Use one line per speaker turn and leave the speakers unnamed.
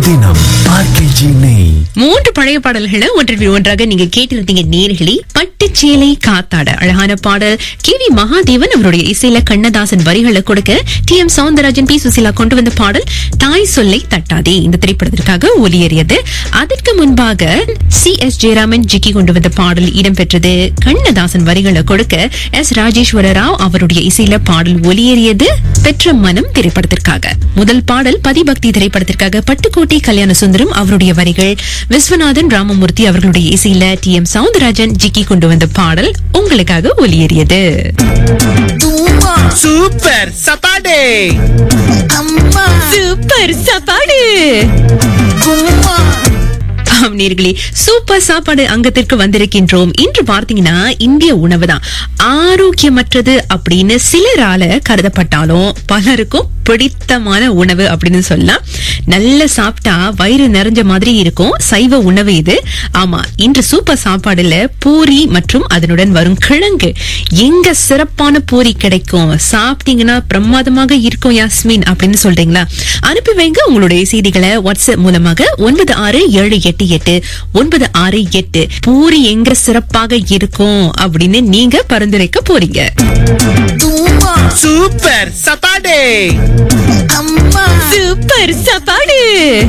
தினம் ஆர்கேஜி நெய்
மூன்று பழைய பாடல்களை ஒன்றின் ஒன்றாக நீங்க கேட்டிருந்தீங்க நேர்களி பட்டுச்சேலை காத்தாட அழகான பாடல் கே வி மகாதேவன் அவருடைய இசையில கண்ணதாசன் வரிகளை கொடுக்க T M Soundararajan P Susheela கொண்டு வந்த பாடல் தாய் சொல்லை தட்டாதே இந்த திரைப்படத்திற்காக ஒலியேறியது அதற்கு முன்பாக சி எஸ் ஜெயராமன் ஜிக்கி கொண்டு வந்த பாடல் இடம்பெற்றது கண்ணதாசன் வரிகளை கொடுக்க எஸ் ராஜேஸ்வர ராவ் அவருடைய இசையில பாடல் ஒலியேறியது பெற்ற மனம் திரைப்படத்திற்காக முதல் பாடல் பதிபக்தி திரைப்படத்திற்காக பட்டுக்கோட்டை கல்யாண சுந்தரம் அவருடைய வரிகள் விஸ்வநாதன் ராமமூர்த்தி அவர்களுடைய இசையில டி எம் சவுந்தரராஜன் ஜிக்கி கொண்டு வந்த பாடல் உங்களுக்காக ஒலியேறியது
சூப்பர் சப்பாடே
சூப்பர் சாப்பாடு ஆம் நேர்களே சூப்பர் சாப்பாடு அங்கத்திற்கு வந்திருக்கின்றோம் இன்று பார்த்தீங்கன்னா இந்திய உணவு தான் ஆரோக்கியமற்றது அப்படின்னு சிலரால கருதப்பட்டாலும் பலருக்கும் பிடித்தமான உணவு அப்படின்னு சொல்லலாம் நல்ல சாப்பிட்டா வயிறு நிறைஞ்ச மாதிரி இருக்கும் சைவ உணவு இது ஆமா இன்று சூப்பர் சாப்பாடுல பூரி மற்றும் அதனுடன் வரும் கிழங்கு எங்க சிறப்பான பூரி கிடைக்கும் சாப்பிட்டீங்கன்னா பிரமாதமாக இருக்கும் யாஸ்மின் அப்படின்னு சொல்றீங்களா அனுப்பி வைங்க உங்களுடைய செய்திகளை வாட்ஸ்அப் மூலமாக ஒன்பது ஆறு ஏழு எட்டு எட்டு ஒன்பது ஆறு எட்டு பூரி எங்க சிறப்பாக இருக்கும் அப்படின்னு நீங்க பரிந்துரைக்க போறீங்க
சூப்பர் சப்பாடே
சூப்பர் சாப்பாடு